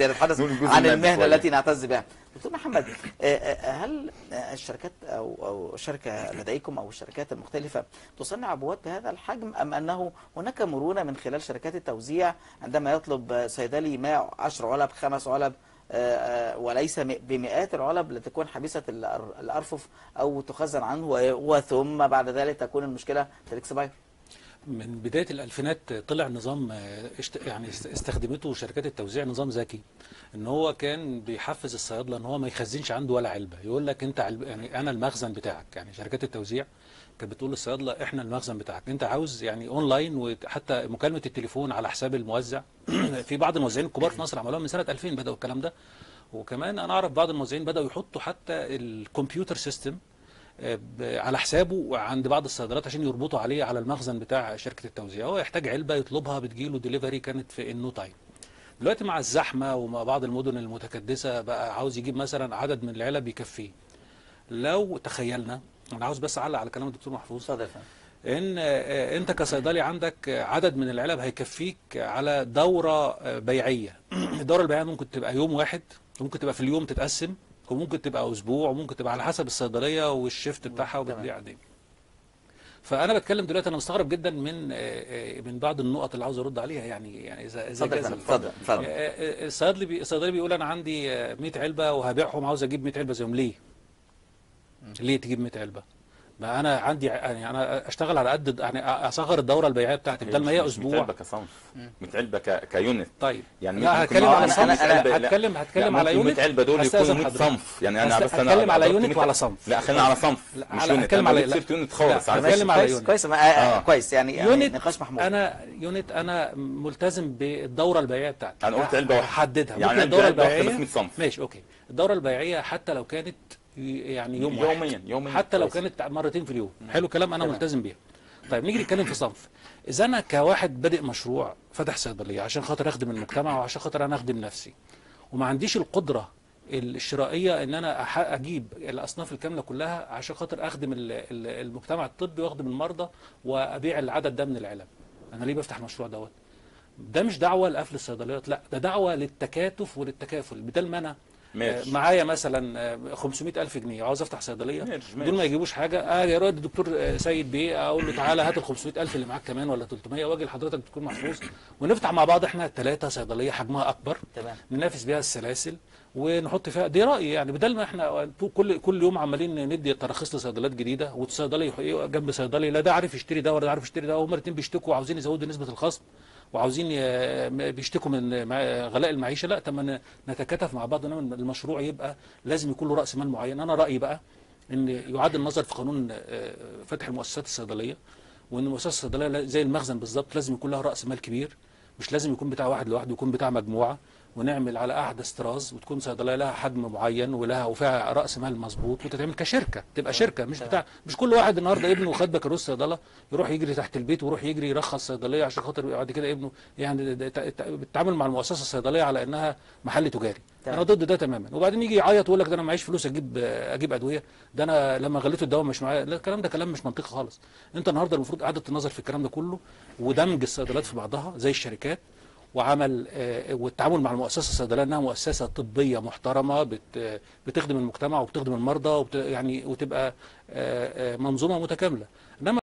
نتحدث نقول الجزء عن المادي المهنه شوية. التي نعتز بها دكتور محمد آه، آه، هل آه، الشركات او او الشركه لديكم او الشركات المختلفه تصنع عبوات بهذا الحجم ام انه هناك مرونه من خلال شركات التوزيع عندما يطلب صيدلي ما 10 علب خمس علب آه، آه، وليس م- بمئات العلب لتكون حبيسه الأر- الارفف او تخزن عنه و- وثم بعد ذلك تكون المشكله في الاكسباير من بداية الألفينات طلع نظام آه، اشت- يعني است- استخدمته شركات التوزيع نظام ذكي ان هو كان بيحفز الصيادله ان هو ما يخزنش عنده ولا علبه يقول لك انت علب يعني انا المخزن بتاعك يعني شركات التوزيع كانت بتقول للصيادله احنا المخزن بتاعك انت عاوز يعني اونلاين وحتى مكالمه التليفون على حساب الموزع في بعض الموزعين الكبار في مصر عملوها من سنه 2000 بداوا الكلام ده وكمان انا اعرف بعض الموزعين بداوا يحطوا حتى الكمبيوتر سيستم ب- على حسابه عند بعض الصيدليات عشان يربطوا عليه على المخزن بتاع شركه التوزيع هو يحتاج علبه يطلبها بتجيله ديليفري كانت في النو تايم دلوقتي مع الزحمه ومع بعض المدن المتكدسه بقى عاوز يجيب مثلا عدد من العلب يكفيه لو تخيلنا انا عاوز بس اعلق على كلام الدكتور محفوظ اتفضل يا فندم ان آه، انت كصيدلي عندك آه، عدد من العلب هيكفيك على دوره آه، بيعيه الدوره البيعيه ممكن تبقى يوم واحد وممكن تبقى في اليوم تتقسم وممكن تبقى اسبوع وممكن تبقى على حسب الصيدليه والشيفت بتاعها وبتبيع قد ايه فانا بتكلم دلوقتي انا مستغرب جدا من آه، آه، من بعض النقط اللي عاوز ارد عليها يعني يعني اذا اذا اتفضل يا جاز فندم الفضل. اتفضل اتفضل آه، آه، الصيدلي بي الصيدلي بيقول انا عندي آه، 100 علبه وهبيعهم عاوز اجيب 100 علبه زيهم ليه؟ ليه تجيب 100 علبه؟ ما انا عندي يعني انا اشتغل على قد يعني اصغر الدوره البيعيه بتاعتي بدل ما هي مش اسبوع متعلبة كصنف متعلبة ك... كيونت طيب يعني لا ممكن هتكلم آه، على أنا- صنف أنا- لا. هتكلم هتكلم لا، على ممكن يونت 100 علبة دول هستأذن يكونوا 100 حضرتك. صنف يعني انا هست- بس انا هتكلم على أضربت يونت 100 وعلى صنف. لا خلينا على صنف لا، مش على- يونت هتكلم انا على- ما جبت لا. سيرة يونت خالص لا، على هتكلم فكرة على كويس يونت. كويس ما- آه، آه. كويس يعني يعني يونت نقاش محمود انا يونت انا ملتزم بالدوره البيعيه بتاعتي أنا قلت علبة واحدة. احددها يعني ممكن علبة- الدوره علبة واحدة البيعيه بس 100 صنف. ماشي اوكي الدوره البيعيه حتى لو كانت يعني يوم واحد يوميا يوميا حتى لو كويس. كانت مرتين في اليوم حلو كلام انا تمام. ملتزم بيها طيب نيجي نتكلم في صنف اذا انا كواحد بادئ مشروع فتح صيدليه عشان خاطر اخدم المجتمع وعشان خاطر انا اخدم نفسي وما عنديش القدره الشرائيه ان انا أح- اجيب الاصناف الكامله كلها عشان خاطر اخدم ال- ال- المجتمع الطبي واخدم المرضى وابيع العدد ده من العلب انا ليه بفتح المشروع دوت ده مش دعوه لقفل الصيدليات لا ده دعوه للتكاتف وللتكافل بدل ما انا ماشي. آه، معايا مثلا آه، 500 ألف جنيه عاوز أفتح صيدلية ماشي، بدون ما ماشي. يجيبوش حاجة آه يا راجل الدكتور آه، سيد بيه أقول له تعالى هات ال 500 ألف اللي معاك كمان ولا 300 وأجي لحضرتك دكتور محفوظ ونفتح مع بعض إحنا الثلاثة صيدلية حجمها أكبر تمام ننافس بيها السلاسل ونحط فيها دي رأيي يعني بدل ما احنا كل كل يوم عمالين ندي تراخيص لصيدليات جديده والصيدلي يح- جنب صيدلي لا ده عارف يشتري ده ولا ده عارف يشتري ده وهما الاثنين بيشتكوا وعاوزين يزودوا نسبه الخصم وعاوزين ي- بيشتكوا من مع- غلاء المعيشه لا طب ما ن- نتكاتف مع بعض انما المشروع يبقى لازم يكون له راس مال معين انا رايي بقى ان يعاد النظر في قانون آه، فتح المؤسسات الصيدليه وان المؤسسه الصيدليه لا- زي المخزن بالظبط لازم يكون لها راس مال كبير مش لازم يكون بتاع واحد لوحده يكون بتاع مجموعه ونعمل على احدث طراز وتكون صيدليه لها حجم معين ولها وفيها راس مال مظبوط وتتعمل كشركه تبقى شركه مش بتاع مش كل واحد النهارده ابنه خد بكالوريوس صيدله يروح يجري تحت البيت ويروح يجري يرخص صيدليه عشان خاطر بعد كده ابنه يعني ده- ده- ده- بتتعامل مع المؤسسه الصيدليه على انها محل تجاري تمام. انا ضد ده تماما وبعدين يجي يعيط ويقول لك ده انا معيش فلوس اجيب اجيب ادويه ده انا لما غليته الدواء مش معايا لا الكلام ده كلام مش منطقي خالص انت النهارده المفروض اعاده النظر في الكلام ده كله ودمج الصيدليات في بعضها زي الشركات وعمل آه، والتعامل مع المؤسسه الصيدليه انها مؤسسه طبيه محترمه بت بتخدم المجتمع وبتخدم المرضى وبت يعني وتبقى آه، آه، منظومه متكامله انما